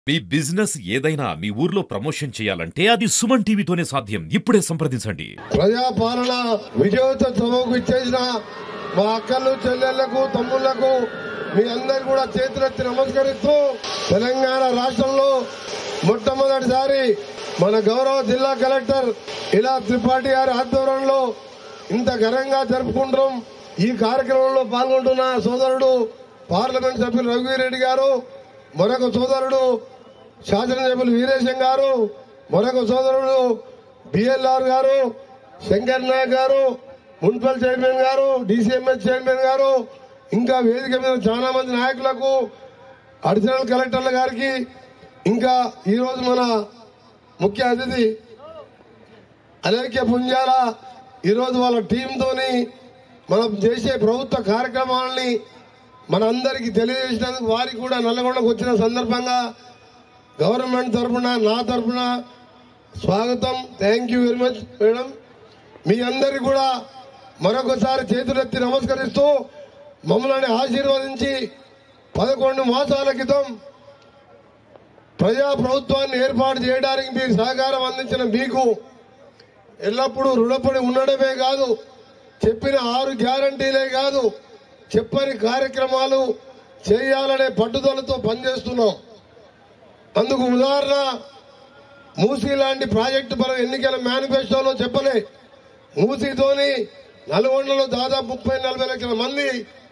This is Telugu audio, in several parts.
మీ బిజినెస్ ఏదైనా మీ ఊర్లో ప్రమోషన్ చేయాలంటే అది సుమన్ టీవీతోనే సాధ్యం ఇప్పుడే సంప్రదించండి ప్రజాపాలన విజయోత్సవ సభకు ఇచ్చేసిన మా అక్కలు చెల్లెళ్లకు తమ్ముళ్లకు మీ అందరు కూడా చేతులెత్తి నమస్కరిస్తూ తెలంగాణ రాష్ట్రంలో మొట్టమొదటిసారి మన గౌరవ జిల్లా కలెక్టర్ ఇలా త్రిపాఠి గారి ఆధ్వర్యంలో ఇంత ఘనంగా జరుపుకుంటాం ఈ కార్యక్రమంలో పాల్గొంటున్న సోదరుడు పార్లమెంట్ సభ్యులు రఘువీరెడ్డి గారు మరొక సోదరుడు శాసనసభ్యులు వీరేశం గారు మరొక సోదరుడు బిఎల్ఆర్ గారు శంకర్ నాయక్ గారు మున్సిపల్ చైర్మన్ గారు డిసిఎంఎస్ చైర్మన్ గారు ఇంకా వేదిక మీద చాలా మంది నాయకులకు అడిషనల్ కలెక్టర్ల గారికి ఇంకా ఈరోజు మన ముఖ్య అతిథి అలేఖ్య పుంజాల ఈరోజు వాళ్ళ టీంతోని మనం చేసే ప్రభుత్వ కార్యక్రమాలని మనందరికీ తెలియజేసినందుకు వారికి కూడా నల్లగొండకు వచ్చిన సందర్భంగా గవర్నమెంట్ తరఫున నా తరఫున స్వాగతం thank you very much madam మీ అందరికి కూడా మరొకసారి చేతులెత్తి నమస్కరిస్తూ మమ్మల్ని ఆశీర్వదించి పదకొండు మాసాల క్రితం ప్రజా ప్రభుత్వాన్ని ఏర్పాటు చేయడానికి మీరు సహకారం అందించిన మీకు ఎల్లప్పుడూ రుణపడి ఉండడమే కాదు చెప్పిన ఆరు గ్యారంటీలే కాదు చెప్పని కార్యక్రమాలు చేయాలనే పట్టుదలతో పనిచేస్తున్నాం అందుకు ఉదాహరణ మూసీ లాంటి ప్రాజెక్టు మనం ఎన్నికల మేనిఫెస్టోలో చెప్పలే మూసీతోని నల్గొండలో దాదాపు ముప్పై నలభై లక్షల మంది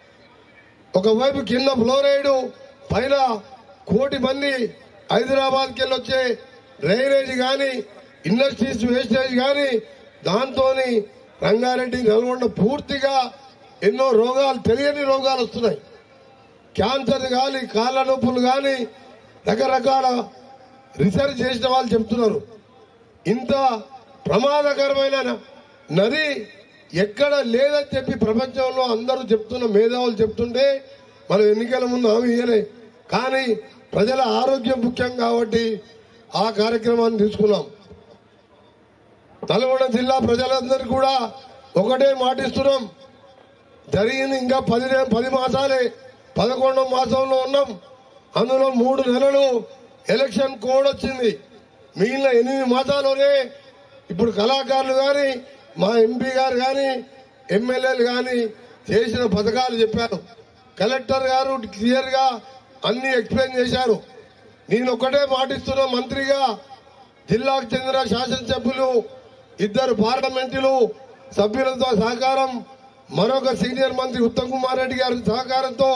ఒకవైపు కింద ఫ్లోరైడ్ పైన కోటి మంది హైదరాబాద్కి వెళ్ళి వచ్చే డ్రైనేజ్ కానీ ఇండస్ట్రీస్ వేస్టేజ్ కానీ దాంతో రంగారెడ్డి నల్గొండ పూర్తిగా ఎన్నో రోగాలు తెలియని రోగాలు వస్తున్నాయి క్యాన్సర్ కానీ కాళ్ళ నొప్పులు కానీ రకరకాల రీసెర్చ్ చేసిన వాళ్ళు చెప్తున్నారు ఇంత ప్రమాదకరమైన నది ఎక్కడ లేదని చెప్పి ప్రపంచంలో అందరూ చెప్తున్న మేధావులు చెప్తుంటే మనం ఎన్నికల ముందు హామీ ఇయ్యలే కానీ ప్రజల ఆరోగ్యం ముఖ్యం కాబట్టి ఆ కార్యక్రమాన్ని తీసుకున్నాం నల్గొండ జిల్లా ప్రజలందరికీ కూడా ఒకటే మాటిస్తున్నాం జరిగింది ఇంకా పది నే- పది మాసాలే పదకొండవ మాసంలో ఉన్నాం అందులో మూడు నెలలు ఎలక్షన్ కోడ్ వచ్చింది మిగిలిన ఎనిమిది మాసాల్లోనే ఇప్పుడు కళాకారులు కానీ మా ఎంపీ గారు కానీ ఎమ్మెల్యేలు కానీ చేసిన పథకాలు చెప్పారు కలెక్టర్ గారు క్లియర్ గా అన్ని ఎక్స్ప్లెయిన్ చేశారు నేను ఒకటే మాటిస్తున్న మంత్రిగా జిల్లాకు చెందిన శాసనసభ్యులు ఇద్దరు పార్లమెంటులు సభ్యులతో సహకారం మరొక సీనియర్ మంత్రి ఉత్తమ్ కుమార్ రెడ్డి గారి సహకారంతో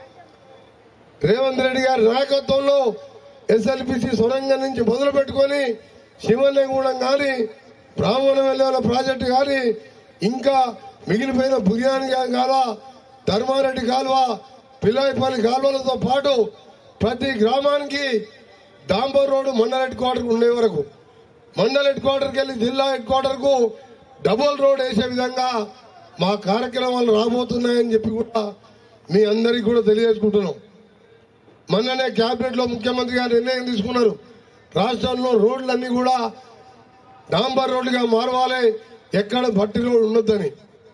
రేవంత్ రెడ్డి గారి నాయకత్వంలో ఎస్ఎల్పిసి సొరంగం నుంచి మొదలు పెట్టుకొని శివలింగూడెం కానీ బ్రాహ్మణ వెల్లేల ప్రాజెక్టు కానీ ఇంకా మిగిలిపోయిన బుగియాని కాల ధర్మారెడ్డి కాలువ పిల్లాయిపల్లి కాలువలతో పాటు ప్రతి గ్రామానికి డాంబర్ రోడ్డు మండల హెడ్ క్వార్టర్ ఉండే వరకు మండల హెడ్ క్వార్టర్కి వెళ్ళి జిల్లా హెడ్ క్వార్టర్ కు డబుల్ రోడ్ వేసే విధంగా మా కార్యక్రమాలు రాబోతున్నాయని చెప్పి కూడా మీ అందరికీ కూడా తెలియజేసుకుంటున్నాం మొన్ననే కేబినెట్ లో ముఖ్యమంత్రి గారు నిర్ణయం తీసుకున్నారు రాష్ట్రంలో రోడ్లన్నీ కూడా డాంబర్ రోడ్లుగా మారవాలి ఎక్కడ బట్టి రోడ్ ఉండొద్దని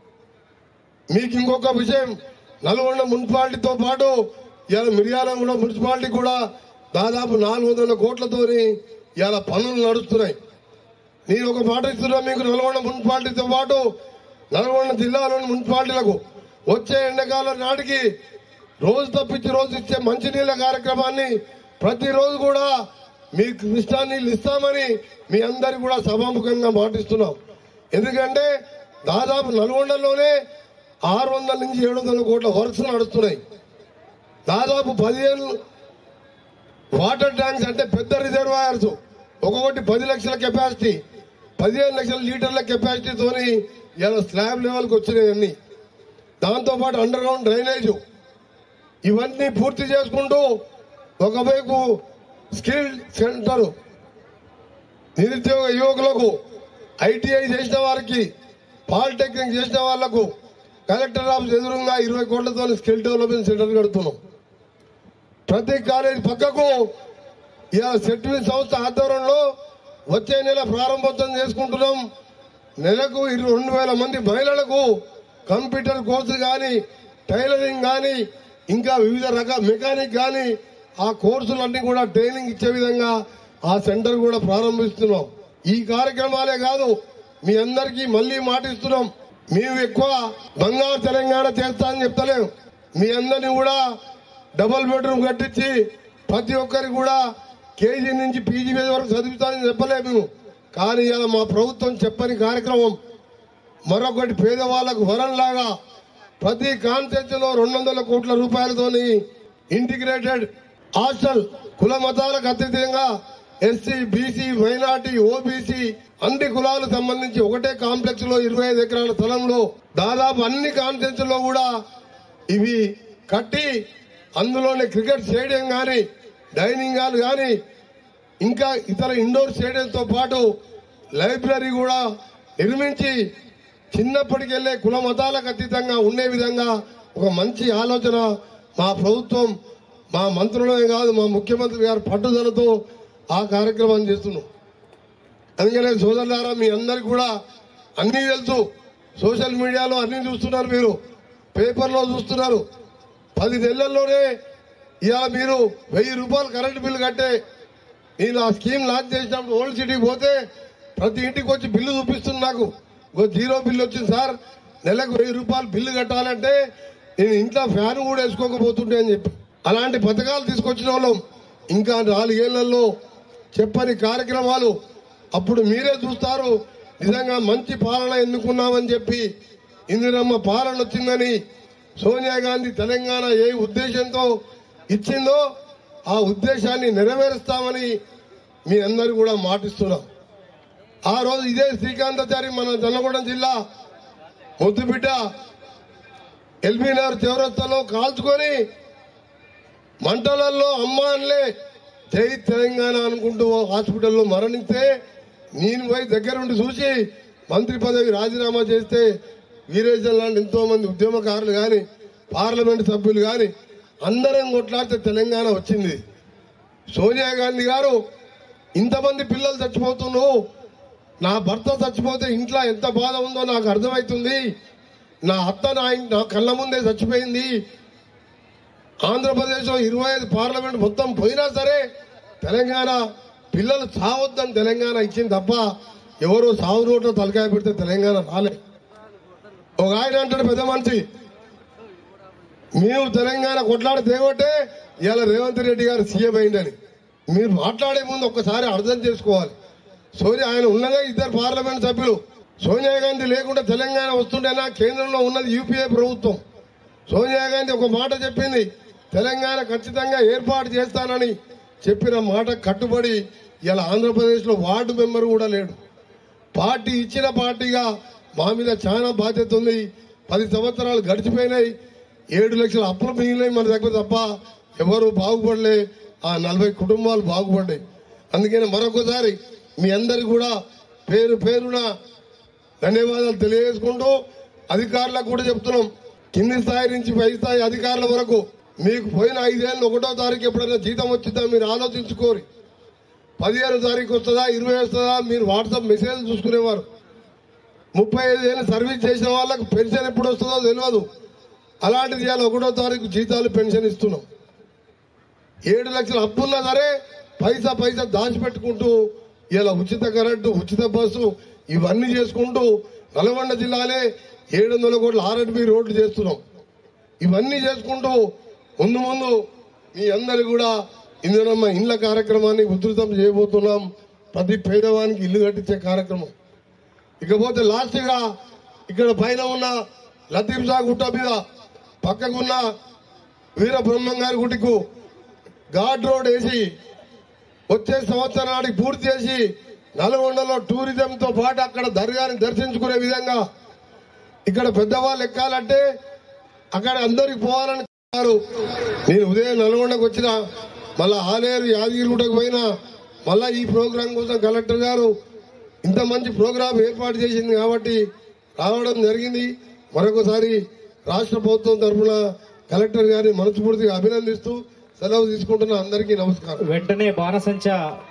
మీకు ఇంకొక విషయం నల్గొండ మున్సిపాలిటీతో పాటు ఇలా మిర్యాలగూడ మున్సిపాలిటీ కూడా దాదాపు నాలుగు వందల కోట్లతోని ఇలా పనులు నడుస్తున్నాయి నేను ఒక మాట ఇస్తున్నా మీకు నల్గొండ మున్సిపాలిటీతో పాటు నల్గొండ జిల్లాలోని మున్సిపాలిటీలకు వచ్చే ఎండాకాలం నాటికి రోజు తప్పించి రోజు ఇచ్చే మంచినీళ్ళ కార్యక్రమాన్ని ప్రతిరోజు కూడా మీకు కృష్ణా నీళ్ళు ఇస్తామని మీ అందరికి కూడా సభాముఖంగా మాటిస్తున్నాం ఎందుకంటే దాదాపు నల్గొండలోనే ఆరు వందల నుంచి ఏడు వందల కోట్ల వర్క్స్ నడుస్తున్నాయి దాదాపు పదిహేను వాటర్ ట్యాంక్స్ అంటే పెద్ద రిజర్వాయర్స్ ఒక్కొక్కటి పది లక్షల కెపాసిటీ పదిహేను లక్షల లీటర్ల కెపాసిటీతోని ఇలా స్లాబ్ లెవెల్కి వచ్చినాయి అన్ని దాంతోపాటు అండర్ గ్రౌండ్ డ్రైనేజ్ ఇవన్నీ పూర్తి చేసుకుంటూ ఒకవైపు స్కిల్ సెంటర్ నిరుద్యోగ యువకులకు ఐటీఐ చేసిన వారికి పాలిటెక్నిక్ చేసిన వాళ్లకు కలెక్టర్ ఆఫీస్ ఎదురుగా ఇరవై కోట్లతో స్కిల్ డెవలప్మెంట్ సెంటర్ కడుతున్నాం ప్రతి కాలేజ్ పక్కకు ఇలా సెటిల్మెంట్ సంస్థ ఆధ్వర్యంలో వచ్చే నెల ప్రారంభోత్సవం చేసుకుంటున్నాం నెలకు ఇరవై రెండు వేల మంది మహిళలకు కంప్యూటర్ కోర్సు కానీ టైలరింగ్ కానీ ఇంకా వివిధ రకాల మెకానిక్ కానీ ఆ కోర్సులన్నీ కూడా ట్రైనింగ్ ఇచ్చే విధంగా ఆ సెంటర్ కూడా ప్రారంభిస్తున్నాం ఈ కార్యక్రమాలే కాదు మీ అందరికీ మళ్ళీ మాటిస్తున్నాం మేము ఎక్కువ బంగారు తెలంగాణ చేస్తా అని చెప్తలేం మీ అందరినీ కూడా డబుల్ బెడ్రూమ్ కట్టించి ప్రతి ఒక్కరికి కూడా కేజీ నుంచి పీజీ వరకు చదువుతానని చెప్పలేము కానీ ఇలా మా ప్రభుత్వం చెప్పని కార్యక్రమం మరొకటి పేదవాళ్లకు వరంలాగా ప్రతి కాన్సెప్ట్ లో రెండు వందల కోట్ల రూపాయలతోని ఇంటిగ్రేటెడ్ హాస్టల్ కుల మతాలకు అతీతంగా ఎస్సీ బీసీ మైనార్టీ ఓబీసీ అన్ని కులాలకు సంబంధించి ఒకటే కాంప్లెక్స్ లో ఇరవై ఐదు ఎకరాల స్థలంలో దాదాపు అన్ని కాన్ఫరెన్స్ లో కూడా ఇవి కట్టి అందులోనే క్రికెట్ స్టేడియం గాని డైనింగ్ హాల్ గాని ఇంకా ఇతర ఇండోర్ స్టేడియం తో పాటు లైబ్రరీ కూడా నిర్మించి చిన్నప్పటికెళ్లే కుల మతాలకు అతీతంగా ఉండే విధంగా ఒక మంచి ఆలోచన మా ప్రభుత్వం మా మంత్రులే కాదు మా ముఖ్యమంత్రి గారు పట్టుదలతో ఆ కార్యక్రమం చేస్తున్నాం అందుకనే సోదరులారా మీ అందరికి కూడా అన్నీ తెలుసు సోషల్ మీడియాలో అన్ని చూస్తున్నారు మీరు పేపర్లో చూస్తున్నారు పది నెలల్లోనే ఇవాళ మీరు వెయ్యి రూపాయలు కరెంటు బిల్లు కట్టే నేను ఆ స్కీమ్ లాంచ్ చేసినప్పుడు ఓల్డ్ సిటీకి పోతే ప్రతి ఇంటికి వచ్చి బిల్లు చూపిస్తుంది నాకు ఓ జీరో బిల్లు వచ్చింది సార్ నెలకు వెయ్యి రూపాయలు బిల్లు కట్టాలంటే నేను ఇంట్లో ఫ్యాన్ కూడా వేసుకోకపోతుంటే అని చెప్పి అలాంటి పథకాలు తీసుకొచ్చిన వాళ్ళం ఇంకా నాలుగేళ్లలో చెప్పని కార్యక్రమాలు అప్పుడు మీరే చూస్తారు నిజంగా మంచి పాలన ఎన్నుకున్నామని చెప్పి ఇందిరమ్మ పాలన వచ్చిందని సోనియా గాంధీ తెలంగాణ ఏ ఉద్దేశంతో ఇచ్చిందో ఆ ఉద్దేశాన్ని నెరవేరుస్తామని మీ అందరు కూడా మాటిస్తున్నాం ఆ రోజు ఇదే శ్రీకాంతాచారి మన జన్నగూడెం జిల్లా ముద్దుబిడ్డ ఎల్బీనగర్ చౌరస్తాలో కాల్చుకొని మంటలల్లో అమ్మాన్లే జై తెలంగాణ అనుకుంటూ హాస్పిటల్లో మరణిస్తే నేను పోయి దగ్గరుండి చూసి మంత్రి పదవి రాజీనామా చేస్తే వీరేశం లాంటి ఎంతో మంది ఉద్యమకారులు గాని పార్లమెంట్ సభ్యులు గాని అందరం కొట్లాడితే తెలంగాణ వచ్చింది సోనియా గాంధీ గారు ఇంతమంది పిల్లలు చచ్చిపోతున్నావు నా భర్త చచ్చిపోతే ఇంట్లో ఎంత బాధ ఉందో నాకు అర్థమవుతుంది నా అత్త నా ఇం- నా కళ్ళ ముందే చచ్చిపోయింది ఆంధ్రప్రదేశ్ లో ఇరవై ఐదు పార్లమెంట్ మొత్తం పోయినా సరే తెలంగాణ పిల్లలు చావొద్దని తెలంగాణ ఇచ్చింది తప్ప ఎవరో సావు రోడ్లో తలకాయ పెడితే తెలంగాణ రాలే ఒక ఆయన అంటాడు పెద్ద మనిషి మేము తెలంగాణ కొట్లాడి తేవట్టే ఇవాళ రేవంత్ రెడ్డి గారు సీఎం అయిందని మీరు మాట్లాడే ముందు ఒక్కసారి అర్థం చేసుకోవాలి సోనియా ఆయన ఉన్నదే ఇద్దరు పార్లమెంట్ సభ్యులు సోనియా గాంధీ లేకుండా తెలంగాణ వస్తుండేనా కేంద్రంలో ఉన్నది యూపీఏ ప్రభుత్వం సోనియా గాంధీ ఒక మాట చెప్పింది తెలంగాణ ఖచ్చితంగా ఏర్పాటు చేస్తానని చెప్పిన మాట కట్టుబడి ఇలా ఆంధ్రప్రదేశ్ లో వార్డు మెంబర్ కూడా లేడు పార్టీ ఇచ్చిన పార్టీగా మా మీద చాలా బాధ్యత ఉంది పది సంవత్సరాలు గడిచిపోయినాయి ఏడు లక్షల అప్పులు మిగిలినాయి మన దగ్గర తప్ప ఎవరు బాగుపడలే ఆ నలభై కుటుంబాలు బాగుపడ్డాయి అందుకని మరొకసారి మీ అందరికి కూడా పేరు పేరున ధన్యవాదాలు తెలియజేసుకుంటూ అధికారులకు కూడా చెప్తున్నాం కింది స్థాయి నుంచి పై స్థాయి అధికారుల వరకు మీకు పోయిన ఐదేళ్ళు ఒకటో తారీఖు ఎప్పుడైనా జీతం వచ్చిందా మీరు ఆలోచించుకోరు పదిహేను తారీఖు వస్తుందా ఇరవై వస్తుందా మీరు వాట్సాప్ మెసేజ్ చూసుకునేవారు ముప్పై ఐదు ఏళ్ళు సర్వీస్ చేసిన వాళ్ళకు పెన్షన్ ఎప్పుడు వస్తుందో తెలియదు అలాంటిది ఇవాళ ఒకటో తారీఖు జీతాలు పెన్షన్ ఇస్తున్నాం ఏడు లక్షల అప్పున్నా సరే పైసా పైసా దాచిపెట్టుకుంటూ ఇలా ఉచిత కరెంటు ఉచిత బస్సు ఇవన్నీ చేసుకుంటూ నల్గొండ జిల్లాలే ఏడు వందల కోట్ల ఆర్ఎడ్బి రోడ్లు చేస్తున్నాం ఇవన్నీ చేసుకుంటూ ముందు ముందు మీ అందరు కూడా ఇందునమ్మ ఇండ్ల కార్యక్రమాన్ని ఉధృతం చేయబోతున్నాం ప్రతి పేదవానికి ఇల్లు కట్టించే కార్యక్రమం ఇకపోతే లాస్ట్ గా ఇక్కడ పైన ఉన్న లతీఫ్ షా గుట్ట మీద పక్కకున్న వీర బ్రహ్మం గారి గుడికు ఘాట్ రోడ్ వేసి వచ్చే సంవత్సరం నాటికి పూర్తి చేసి నల్గొండలో టూరిజం తో పాటు అక్కడ దర్గాని దర్శించుకునే విధంగా ఇక్కడ పెద్దవాళ్ళు ఎక్కాలంటే అక్కడ అందరికి పోవాలని కోరారు. నేను ఉదయం నల్గొండకు వచ్చిన మళ్ళా ఆలేరు యాదగిరిగుట్టకు పోయినా మళ్ళా ఈ ప్రోగ్రాం కోసం కలెక్టర్ గారు ఇంత మంచి ప్రోగ్రాం ఏర్పాటు చేసింది కాబట్టి రావడం జరిగింది మరొకసారి రాష్ట్ర ప్రభుత్వం తరఫున కలెక్టర్ గారిని మనస్ఫూర్తిగా అభినందిస్తూ సెలవు తీసుకుంటున్న అందరికీ నమస్కారం వెంటనే బాణసంచ